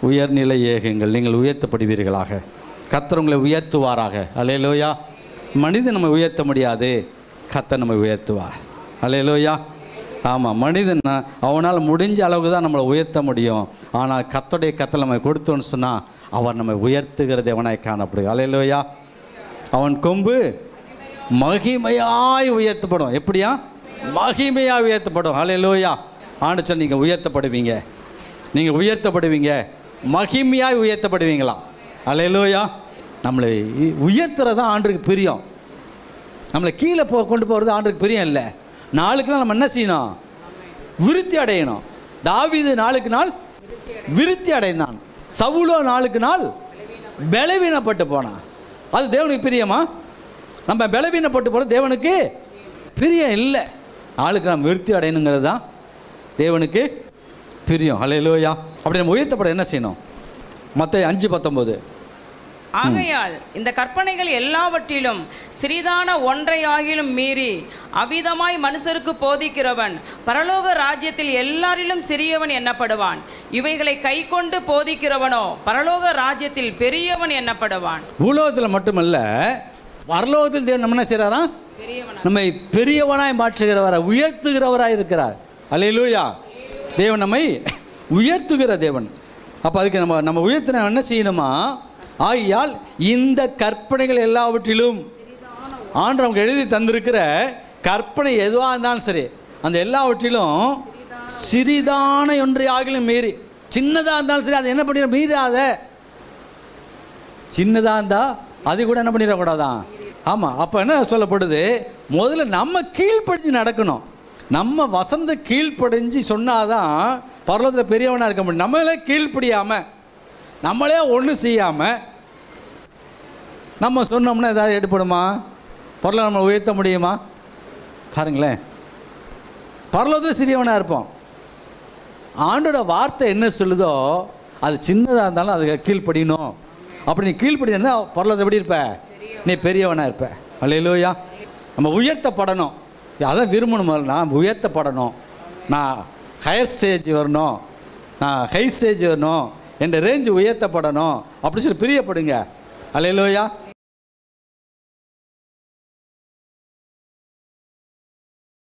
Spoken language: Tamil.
உயர்நிலை ஏகுங்கள் நீங்கள் உயர்த்தப்படுவீர்களாக கர்த்தர் உங்களை உயர்த்துவாராக அலையலோயா மனிதன் நம்ம உயர்த்த முடியாது கர்த்தர் நம்ம உயர்த்துவார் அலையலோயா ஆமாம் மனிதன் அவனால் முடிஞ்ச அளவுக்கு தான் நம்மளை உயர்த்த முடியும் ஆனால் கர்த்தருடைய கத்தில் நம்ம கொடுத்தோன்னு சொன்னால் அவர் நம்மை உயர்த்துகிற தேவனாய் காணப்படுது அலையலோயா அவன் கொம்பு மகிமையாய் உயர்த்தப்படும் எப்படியா மகிமையாய் உயர்த்தப்படும் அலையலோயா ஆண்டுச்சல் நீங்கள் உயர்த்தப்படுவீங்க நீங்கள் உயர்த்தப்படுவீங்க மகிமையாய் உயர்த்தப்படுவீங்களாம் அலையலோயா நம்மளை இ- உயர்த்துறது தான் ஆண்டுக்கு பிரியம் நம்மளை கீழே போ கொண்டு போகிறது ஆண்டுக்கு பிரியம் இல்லை நாளுக்கு நாள் நம்ம என்ன செய்யணும் விருத்தி அடையணும் தாவீது நாளுக்கு நாள் விருத்தி அடைந்தான் சவுலோ நாளுக்கு நாள் பலவீனப்பட்டு போனான் அது தேவனுக்கு பிரியமா நம்ம பலவீனப்பட்டு போகிறது தேவனுக்கு பிரியம் இல்லை ஆளுக்கு நாம் விருத்தி அடையணுங்கிறது தான் தேவனுக்கு பிரியம் ஹalleluya அப்படி நம்ம உயர்த்தப்பட என்ன செய்யணும் மற்ற அஞ்சு பத்தொம்போது ஆகையால் இந்த கற்பனைகள் எல்லாவற்றிலும் சிறிதான ஒன்றையாகிலும் மீறி அவிதமாய் மனுஷருக்கு போதிக்கிறவன் பரலோக ராஜ்யத்தில் எல்லாரிலும் சிறியவன் எண்ணப்படுவான் இவைகளை கைக்கொண்டு போதிக்கிறவனோ பரலோக ராஜ்யத்தில் பெரியவன் எண்ணப்படுவான் பூலோகத்தில் மட்டுமல்ல பரலோகத்தில் தேவன் நம்ம என்ன செய்கிறாரா பெரியவன் நம்மை பெரியவனாய் மாற்றுகிறவராய் உயர்த்துகிறவராய் இருக்கிறார் அல்லேலூயா தேவன் நம்மை உயர்த்துகிற தேவன் அப்போ அதுக்கு நம்ம நம்ம உயர்த்தின என்ன செய்யணுமா ஆகையால் இந்த கற்பனைகள் எல்லாவற்றிலும் ஆண்டு நமக்கு எழுதி தந்திருக்கிற கற்பனை எதுவாக இருந்தாலும் சரி அந்த எல்லாவற்றிலும் சிறிதான ஒன்றை ஆகிலும் மீறி சின்னதாக இருந்தாலும் சரி அதை என்ன பண்ணிட மீறாத சின்னதாக இருந்தால் அது கூட என்ன பண்ணிடக்கூடாதான் ஆமாம் அப்போ என்ன சொல்லப்படுது முதல்ல நம்ம கீழ்ப்படிஞ்சு நடக்கணும் நம்ம வசந்த கீழ்ப்படிஞ்சு சொன்னாதான் பரலோகத்தில் பெரியவனாக இருக்க முடியும் நம்மளே கீழ்ப்படியாமல் நம்மளே ஒன்றும் செய்யாமல் நம்ம சொன்னோம்னா ஏதாவது எடுப்படுமா பரலோகம் நம்ம உயர்த்த முடியுமா பாருங்களேன் பரலோகத்தில் சிறியவனாக இருப்போம் ஆண்டோட வார்த்தை என்ன சொல்லுதோ அது சின்னதாக இருந்தாலும் அதுக்கு கீழ்ப்படியணும் அப்படி நீ கீழ்ப்படினா பரலோகத்தை எப்படி இருப்ப நீ பெரியவனாக இருப்ப அல்லையிலோயா நம்ம உயர்த்தப்படணும் அதான் விரும்பணும் முதல்ல. நான் உயர்த்தப்படணும் நான் ஹையர் ஸ்டேஜ் வரணும் நான் ஹை ஸ்டேஜ் வரணும் என் ரேஞ்சு உயர்த்தப்படணும் அப்படி சொல்லி பிரியப்படுங்க அல்லையிலோயா